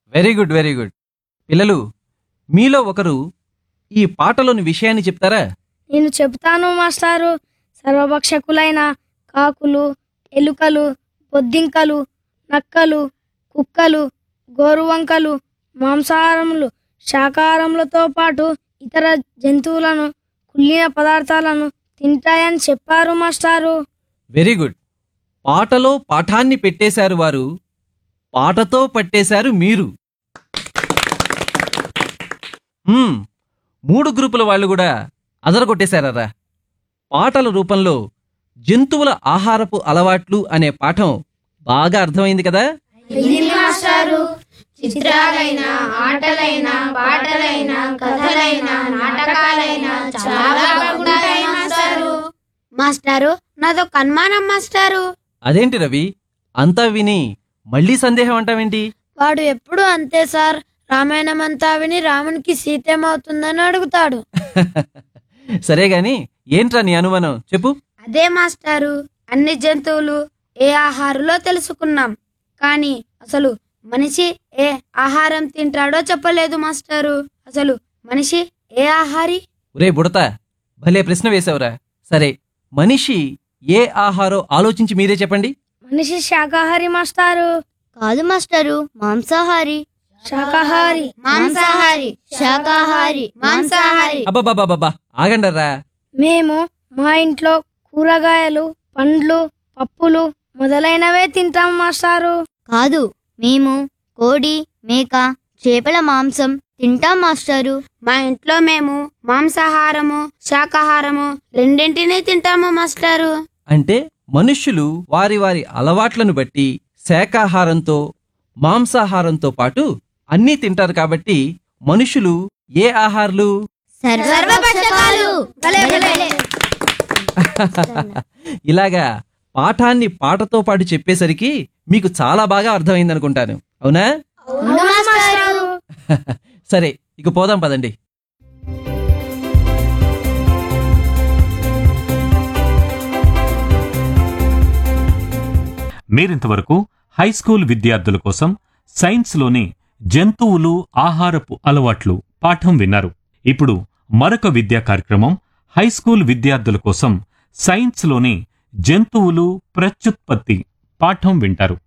Very good very good పిల్లలు మీలో ఒకరు ఈ పాటలోని విషయాన్ని చెప్తారా నేను చెప్తాను మాస్టారు సర్వభక్షకులైన కాకులు ఎలుకలు బొద్దింకలు నక్కలు కుక్కలు గోరువంకలు మాంసాహారములు శాకాహారములతో పాటు ఇతర జంతువులను కుళ్ళిన పదార్థాలను తింటాయని చెప్పారు మాస్టారు వెరీ గుడ్ పాటలో పాఠాన్ని పెట్టేశారు వారు పాటతో పట్టేశారు మీరు మ్మ్, మూడు గ్రూపుల వాళ్ళు కూడా అదరగొట్టేశారా పాటల రూపంలో జంతువుల ఆహారపు అలవాట్లు అనే పాఠం బాగా అర్థమైంది కదా మాస్టారు చిత్రాలైన ఆటలైన పాటలైన కథలైన నాటకాలైన చాలా బాగుంటాయి మాస్టారు మాస్టారు నాదొక అనుమానం మాస్టారు అదేంటి రవి అంతా విని మళ్ళీ సందేహం అంటావేంటి వాడు ఎప్పుడు అంతే సార్ రామాయణం అంతా విని రామునికి సీతేమవుతుందని అడుగుతాడు సరే గాని ఏంట్రా నీ అనుమానం చెప్పు అదే మాస్టారు అన్ని జంతువులు ఏ ఆహారంలో తెలుసుకున్నాం కానీ అసలు మనిషి ఏ ఆహారం తింటాడో చెప్పలేదు మాస్టారు అసలు మనిషి ఏ ఆహారి ఒరే బుడత భలే ప్రశ్న వేశావురా సరే మనిషి ఏ ఆహారో ఆలోచించి మీరే చెప్పండి మనిషి శాకాహారి మాస్టారు కాదు మాస్టరు మాంసాహారి శాకాహారి మాంసాహారి శాకాహారి మాంసాహారి అబ్బబ్బబ్బబ్బా ఆగండర్రా మేము మా ఇంట్లో కూరగాయలు పండ్లు పప్పులు మొదలైనవే తింటాం మాస్టారు కాదు మేము కోడి మేక చేపల మాంసం తింటాం మాస్టరు మా ఇంట్లో మేము మాంసాహారము శాకాహారము రెండింటినీ తింటాము మాస్టారు అంటే మనుష్యులు వారి వారి అలవాట్లను బట్టి శాకాహారంతో మాంసాహారంతో పాటు అన్నీ తింటారు కాబట్టి మనుషులు ఏ ఆహారాలు సర్వభక్షకాలు భలే, భలే. ఇలాగా పాఠాన్ని పాటతో పాటు చెప్పేసరికి మీకు చాలా బాగా అర్థమైంది అనుకుంటాను అవునా అవును మాస్టరు సరే ఇక పోదాం పదండి మీరింతవరకు హై స్కూల్ విద్యార్థుల కోసం సైన్స్లోని జంతువులు ఆహారపు అలవాట్లు పాఠం విన్నారు ఇప్పుడు మరొక విద్యా కార్యక్రమం హై స్కూల్ విద్యార్థుల కోసం సైన్స్లోని జంతువులు ప్రత్యుత్పత్తి పాఠం వింటారు